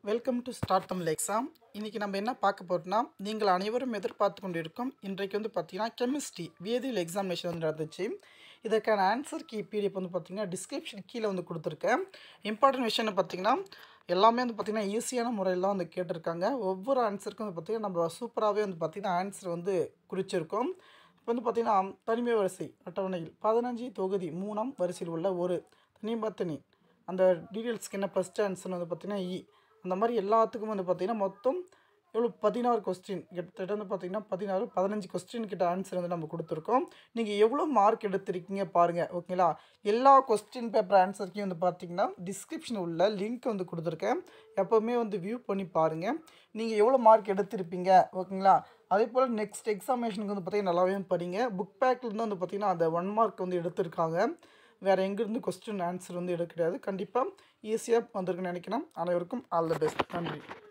welcome to start Tamil exam இன்றைக்கி நம்ம என்ன பார்க்க போகிறோம்னா நீங்கள் அனைவரும் எதிர்பார்த்து கொண்டிருக்கும் இன்றைக்கு வந்து பார்த்தீங்கன்னா கெமிஸ்ட்ரி வேதியியல் எக்ஸாமினேஷன் வந்து நடந்துச்சு இதற்கான ஆன்சர் கீ பிடிஎஃப் வந்து பார்த்தீங்கன்னா டிஸ்கிரிப்ஷன் கீழே வந்து கொடுத்துருக்கேன் இம்பார்ட்டன்ட் விஷயம்னு பார்த்தீங்கன்னா எல்லாமே வந்து பார்த்திங்கன்னா ஈஸியான முறையில் தான் வந்து கேட்டிருக்காங்க ஒவ்வொரு ஆன்சருக்கும் வந்து பார்த்திங்கன்னா நம்ம சூப்பராகவே வந்து பார்த்திங்கன்னா ஆன்சர் வந்து குறிச்சிருக்கோம் இப்போ வந்து பார்த்திங்கன்னா தனிமை வரிசை அட்டவணையில் பதினஞ்சு தொகுதி மூணாம் வரிசையில் உள்ள ஒரு தனிமத்தனி அந்த டீட்டெயில்ஸ்க்கு என்ன ஃபஸ்ட் ஆன்சர் வந்து பார்த்திங்கன்னா இ அந்த மாதிரி எல்லாத்துக்கும் வந்து பார்த்திங்கன்னா மொத்தம் எவ்வளோ பதினாறு கொஸ்டின் கிட்டத்தட்ட வந்து பார்த்திங்கன்னா பதினாறு பதினஞ்சு கொஸ்டின் கிட்ட ஆன்சர் வந்து நம்ம கொடுத்துருக்கோம் நீங்கள் எவ்வளோ மார்க் எடுத்திருக்கீங்க பாருங்கள் ஓகேங்களா எல்லா கொஸ்டின் பேப்பர் ஆன்சருக்கையும் வந்து பார்த்தீங்கன்னா டிஸ்கிரிப்ஷன் உள்ள லிங்க் வந்து கொடுத்துருக்கேன் எப்போவுமே வந்து வியூ பண்ணி பாருங்கள் நீங்கள் எவ்வளோ மார்க் எடுத்திருப்பீங்க ஓகேங்களா அதே போல் நெக்ஸ்ட் எக்ஸாமினேஷனுக்கு வந்து பார்த்திங்கன்னா நல்லாவே படிங்க புக் பேக்லேருந்து வந்து பார்த்திங்கன்னா அந்த ஒன் மார்க் வந்து எடுத்திருக்காங்க வேறு எங்கேருந்து கொஸ்டின் ஆன்சர் வந்து எடுக்க கிடையாது கண்டிப்பாக ஈஸியாக வந்திருக்குன்னு நினைக்கிறேன் அனைவருக்கும் ஆல் த பெஸ்ட் நன்றி